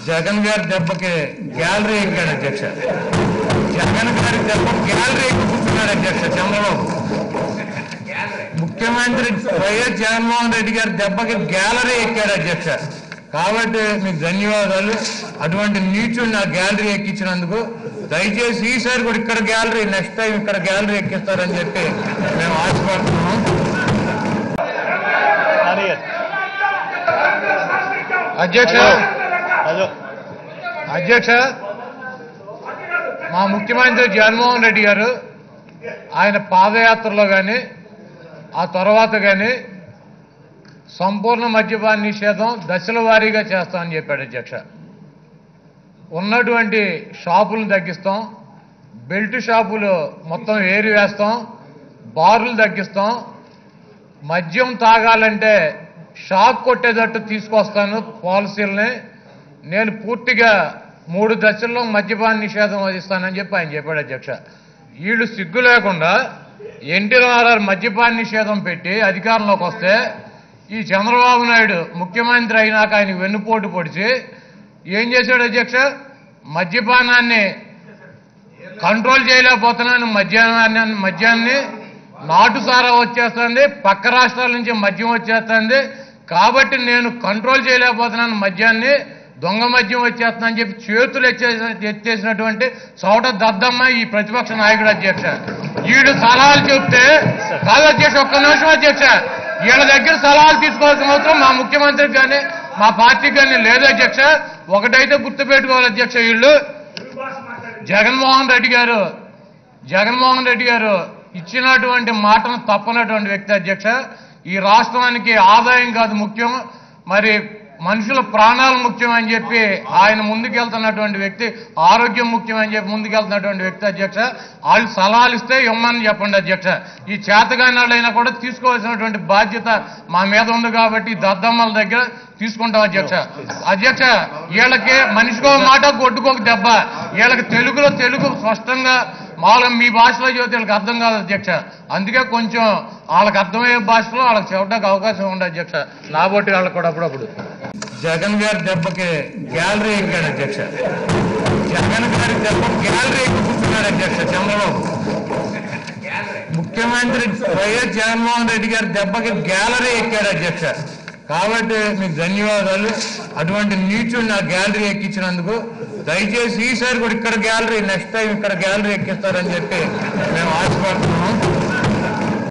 జగన్ గారి దెబ్బకి గ్యాలరీ ఎక్కాడు అధ్యక్ష జగన్ గారి దెబ్బ గ్యాలరీ ఎక్కి కూర్చున్నాడు అధ్యక్ష చంద్రబాబు ముఖ్యమంత్రి వైఎస్ జగన్మోహన్ రెడ్డి గారి దెబ్బకి గ్యాలరీ ఎక్కాడు అధ్యక్ష కాబట్టి మీకు ధన్యవాదాలు అటువంటి నీచుని నా గ్యాలరీ ఎక్కించినందుకు దయచేసి ఈసారి కూడా ఇక్కడ గ్యాలరీ నెక్స్ట్ టైం ఇక్కడ గ్యాలరీ ఎక్కిస్తారని చెప్పి మేము ఆశపడుతున్నాం అధ్యక్ష హలో అధ్యక్ష మా ముఖ్యమంత్రి జగన్మోహన్ రెడ్డి గారు ఆయన పాదయాత్రలో కానీ ఆ తర్వాత కానీ సంపూర్ణ మద్యపాన నిషేధం దశల వారీగా చేస్తామని చెప్పాడు అధ్యక్ష ఉన్నటువంటి షాపులను తగ్గిస్తాం బెల్ట్ షాపులు మొత్తం ఏరి వేస్తాం బార్లు తగ్గిస్తాం మద్యం తాగాలంటే షాక్ కొట్టేటట్టు తీసుకొస్తాను పాలసీలని నేను పూర్తిగా మూడు దశల్లో మద్యపాన నిషేధం వధిస్తానని చెప్పి ఆయన చెప్పాడు అధ్యక్ష వీళ్ళు సిగ్గు లేకుండా ఎన్టీ రామారావు మద్యపాన నిషేధం పెట్టి అధికారంలోకి వస్తే ఈ చంద్రబాబు నాయుడు ముఖ్యమంత్రి అయినాక ఆయనకు వెన్నుపోటు పొడిచి ఏం చేశాడు అధ్యక్ష మద్యపానాన్ని కంట్రోల్ చేయలేకపోతున్నాను మద్యాన్ని మద్యాన్ని నాటు సారా వచ్చేస్తుంది పక్క రాష్ట్రాల నుంచి మద్యం వచ్చేస్తుంది కాబట్టి నేను కంట్రోల్ చేయలేకపోతున్నాను మద్యాన్ని దొంగ మద్యం వచ్చేస్తుందని చెప్పి చేతులు ఎత్తేసి ఎత్తేసినటువంటి చోట దద్దమ్మ ఈ ప్రతిపక్ష నాయకుడు అధ్యక్ష వీడు సలహాలు చెప్తే కాదు అధ్యక్ష ఒక్క నిమిషం అధ్యక్ష వీళ్ళ దగ్గర సలహాలు తీసుకోవాల్సిన అవసరం మా ముఖ్యమంత్రికి కానీ మా పార్టీకి కానీ లేదు అధ్యక్ష ఒకటైతే గుర్తుపెట్టుకోవాలి అధ్యక్ష వీళ్ళు జగన్మోహన్ రెడ్డి గారు జగన్మోహన్ రెడ్డి గారు ఇచ్చినటువంటి మాటను తప్పనటువంటి వ్యక్తి అధ్యక్ష ఈ రాష్ట్రానికి ఆదాయం కాదు ముఖ్యం మరి మనుషుల ప్రాణాలు ముఖ్యం అని చెప్పి ఆయన ముందుకెళ్తున్నటువంటి వ్యక్తి ఆరోగ్యం ముఖ్యం అని చెప్పి ముందుకెళ్తున్నటువంటి వ్యక్తి అధ్యక్ష వాళ్ళు సలహాలు ఇస్తే ఇమ్మని చెప్పండి అధ్యక్ష ఈ చేతగాని వాళ్ళైనా కూడా తీసుకోవాల్సినటువంటి బాధ్యత మా మీద ఉంది కాబట్టి ఈ దద్దమ్మల దగ్గర తీసుకుంటాం అధ్యక్ష అధ్యక్ష వీళ్ళకి మనిషికో మాట కొట్టుకోక దెబ్బ వీళ్ళకి తెలుగులో తెలుగు స్పష్టంగా మామూలుగా మీ భాషలో చెబితే వీళ్ళకి అర్థం కాదు అధ్యక్ష అందుకే కొంచెం వాళ్ళకి అర్థమయ్యే భాషలో వాళ్ళకి చెప్పడానికి అవకాశం ఉంది అధ్యక్ష నాబోటి వాళ్ళకి కూడా అప్పుడప్పుడు జగన్ గారి దెబ్బకి గ్యాలరీ ఎక్కాడు అధ్యక్ష జగన్ గారి దెబ్బ గ్యాలరీ ఎక్కి కూర్చున్నాడు అధ్యక్ష చంద్రబాబు ముఖ్యమంత్రి వైఎస్ జగన్మోహన్ రెడ్డి గారి దెబ్బకి గ్యాలరీ ఎక్కాడు అధ్యక్ష కాబట్టి మీకు ధన్యవాదాలు అటువంటి నీచుని నా గ్యాలరీ ఎక్కించినందుకు దయచేసి ఈసారి కూడా ఇక్కడ గ్యాలరీ నెక్స్ట్ టైం ఇక్కడ గ్యాలరీ ఎక్కిస్తారని చెప్పి మేము ఆశపడుతున్నాం